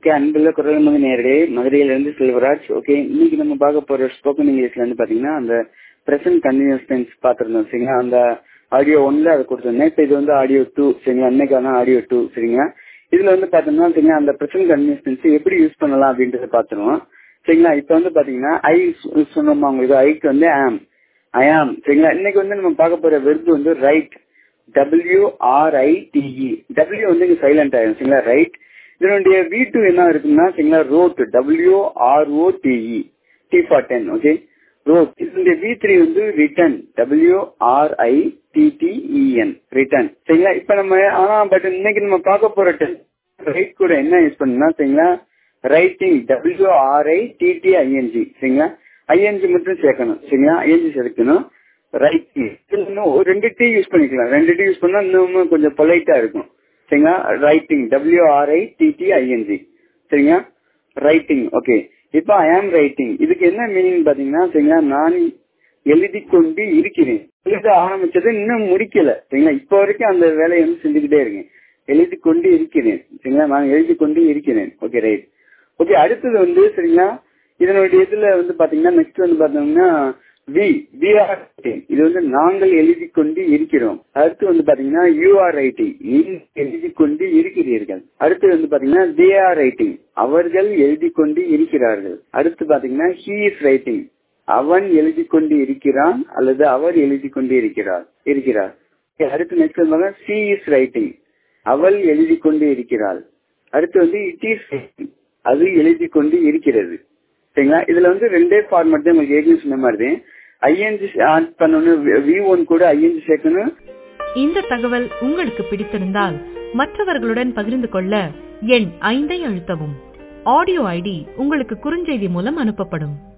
okay அன்புள்ள குரல் மகன் நேரடியே மதுரையிலிருந்து செல்வராஜ் ஓகே இன்னைக்கு நம்ம பார்க்க போற ஸ்போக்கன் இங்கிலீஷ்ல வந்து பாத்தீங்கன்னா அந்த பிரசன்ட் கண்டினியூஸ் டென்ஸ் பாத்திருந்தோம் சரிங்களா அந்த ஆடியோ ஒன்ல அதை கொடுத்துருந்தேன் இப்போ இது வந்து ஆடியோ டூ சரிங்களா அன்னைக்கான ஆடியோ டூ சரிங்களா இதுல வந்து பாத்தீங்கன்னா சரிங்களா அந்த பிரசன்ட் கண்டினியூஸ் டென்ஸ் எப்படி யூஸ் பண்ணலாம் அப்படின்றத பாத்துருவோம் சரிங்களா இப்போ வந்து பாத்தீங்கன்னா ஐ சொன்னோமா உங்களுக்கு ஐக்கு வந்து ஆம் ஐ ஆம் சரிங்களா இன்னைக்கு வந்து நம்ம பார்க்க போற வெர்பு வந்து write W R I T E W வந்து இங்க சைலண்ட் ஆயிடும் சரிங்களா ரைட் இதனுடைய வி டூ என்ன இருக்குன்னா சரிங்களா wrote W R O T E T for ten okay wrote இதனுடைய வி த்ரீ வந்து written W R I T T E N written சரிங்களா இப்ப நம்ம ஆனா பட் இன்னைக்கு நம்ம பார்க்க போற டென் ரைட் கூட என்ன யூஸ் பண்ணா சரிங்களா writing W R I T T I N G சரிங்களா ஐஎன்ஜி மட்டும் சேர்க்கணும் சரிங்களா ஐஎன்ஜி சேர்க்கணும் ரைட்டிங் இன்னும் ஒரு ரெண்டு டி யூஸ் பண்ணிக்கலாம் ரெண்டு டி யூஸ் பண்ணா இன்னும் கொஞ்சம் பொலைட்டா இருக்கும் சரிங்களா ரைட்டிங் டபிள்யூஆர்ஐ டிடிஐஎன்ஜி சரிங்களா ரைட்டிங் ஓகே இப்போ ஐ ஆம் ரைட்டிங் இதுக்கு என்ன மீனிங் பாத்தீங்கன்னா சரிங்களா நான் எழுதி கொண்டு இருக்கிறேன் எழுத ஆரம்பிச்சது இன்னும் முடிக்கல சரிங்களா இப்போ வரைக்கும் அந்த வேலையை வந்து செஞ்சுக்கிட்டே இருக்கேன் எழுதி கொண்டு இருக்கிறேன் சரிங்களா நான் எழுதி கொண்டு இருக்கிறேன் ஓகே ரைட் ஓகே அடுத்தது வந்து சரிங்களா இதனுடைய இதுல வந்து பாத்தீங்கன்னா நெக்ஸ்ட் வந்து பாத்தீங்கன்னா வி வி ஆர் ரைட்டிங் இது வந்து நாங்கள் எழுதி கொண்டு இருக்கிறோம் அடுத்து வந்து பாத்தீங்கன்னா யூ ஆர் ரைட்டிங் நீங்கள் எழுதி கொண்டு இருக்கிறீர்கள் அடுத்து வந்து பாத்தீங்கன்னா தே ஆர் ரைட்டிங் அவர்கள் எழுதி கொண்டு இருக்கிறார்கள் அடுத்து பாத்தீங்கன்னா ஹீ இஸ் ரைட்டிங் அவன் எழுதி கொண்டு இருக்கிறான் அல்லது அவர் எழுதி கொண்டு இருக்கிறார் இருக்கிறார் அடுத்து நெக்ஸ்ட் வந்து சி இஸ் ரைட்டிங் அவள் எழுதி கொண்டு இருக்கிறாள் அடுத்து வந்து இட் இஸ் ரைட்டிங் அது எழுதி கொண்டு இருக்கிறது சரிங்களா இதுல வந்து ரெண்டே ஃபார்மேட் தான் உங்களுக்கு ஏற்கனவே சொன்ன மாதிரி ஐஎன்ஜி ஆட் பண்ணணும் வி ஒன் கூட ஐஎன்ஜி சேர்க்கணும் இந்த தகவல் உங்களுக்கு பிடித்திருந்தால் மற்றவர்களுடன் பகிர்ந்து கொள்ள எண் ஐந்தை அழுத்தவும் ஆடியோ ஐடி உங்களுக்கு குறுஞ்செய்தி மூலம் அனுப்பப்படும்